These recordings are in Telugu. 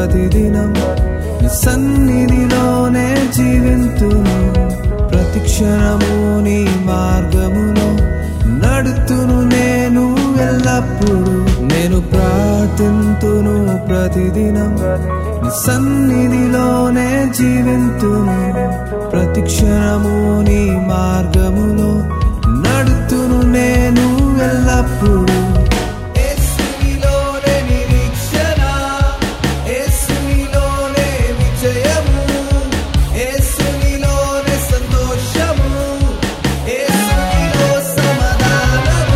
ప్రతిదినం నీ సన్నిధిలోనే జీవింతును ప్రతిక్షణము నీ మార్గములో నడుతును నేను ఎల్లప్పుడు నేను ప్రార్థింతును ప్రతిదినం నీ సన్నిధిలోనే జీవింతును ప్రతిక్షణము నీ మార్గములో నడుతును నేను ఎల్లప్పుడు యేసునిలోనే నిరీక్షణ యేసునిలోనే విజయము యేసునిలోనే సంతోషము యేసునిలో సమాధానము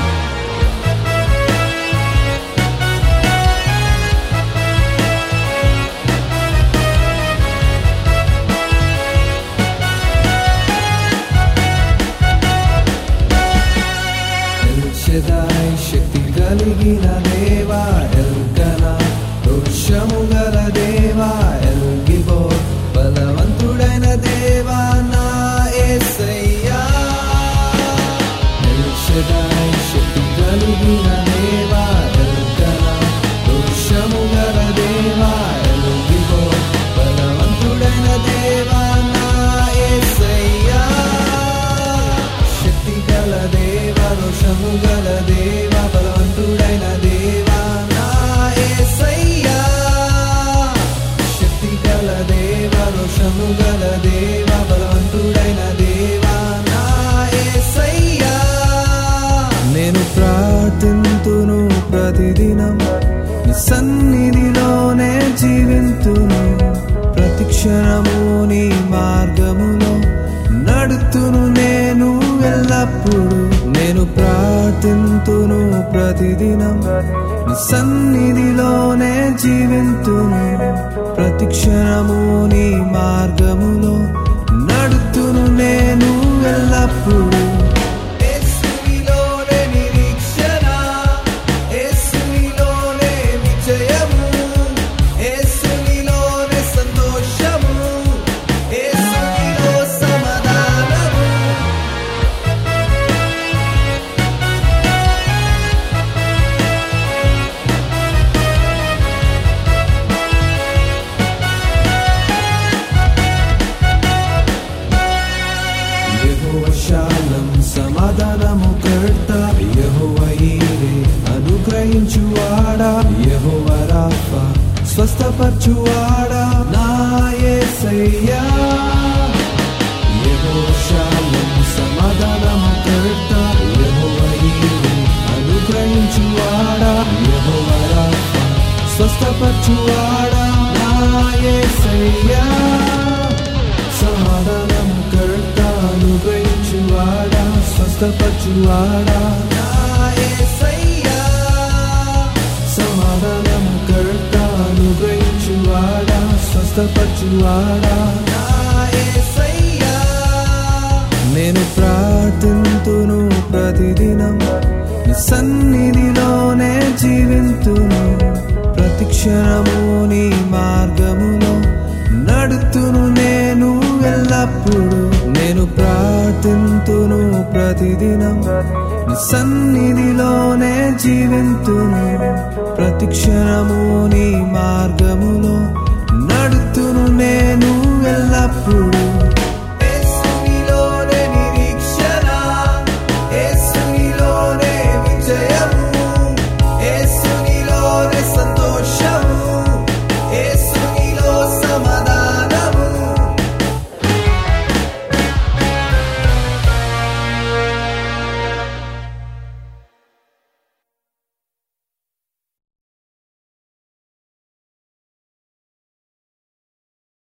ఎల్షదాయ్ శక్తి కలిగిన దేవా ఎల్కన దోషము గల దేవా ఎల్గిబో బలవంతుడైన దేవా నా యేసయ్యా ఎల్షదాయ్ శక్తి కలిగిన దేవా ఎల్కన దోషము గల దేవా ఎల్గిబో బలవంతుడైన దేవా నా యేసయ్యా శక్తి గల దేవ రోషము గల దేవ బలవంతుడైన దేవ నా యేసయ్యా శక్తి గల దేవ రోషము గల దేవ బలవంతుడైన దేవ నా యేసయ్యా నేను ప్రార్థింతును ప్రతిదినం నీ సన్నిధిలోనే జీవింతును ప్రతిక్షణము నీ మార్గములో నడుతును నేను ఎల్లప్పుడు నేను ప్రార్థింతును ప్రతిదినం నీ సన్నిధిలోనే జీవింతును ప్రతిక్షణము నీ మార్గములో నడుతును నేను ఎల్లప్పుడు యేసునిలోనే నిరీక్షణ యేసునిలోనే విజయము యేసునిలోనే సంతోషము యేసునిలో సమాధానము యెహోవా శాలం సమాధానము కర్త యెహోవా ఈరే అనుగ్రహించువాడా యెహోవా రాఫా స్వస్థపరచువాడా నా యేసయ్యా యెహోవా శాలం సమాధానము కర్త యెహోవా ఈరే అనుగ్రహించువాడా యెహోవా రాఫా స్వస్థపరచువాడా నా యేసయ్యా సమాధానం కర్త అనుగ్రహించువాడా స్వస్థపరచువాడా నా యేసయ్యా సమాధానం కర్త అనుగ్రహించువాడా స్వస్థపరచువాడా నా యేసయ్యా నేను ప్రార్థింతును ప్రతిదినం నీ సన్నిధిలోనే జీవింతును ప్రతిక్షణము నీ మార్గములో నడుతును నేను ఎల్లప్పుడు నేను ప్రార్థింతును ప్రతిదినం నీ సన్నిధిలోనే జీవింతును ప్రతిక్షణము నీ మార్గములో నడుతును నేను ఎల్లప్పుడు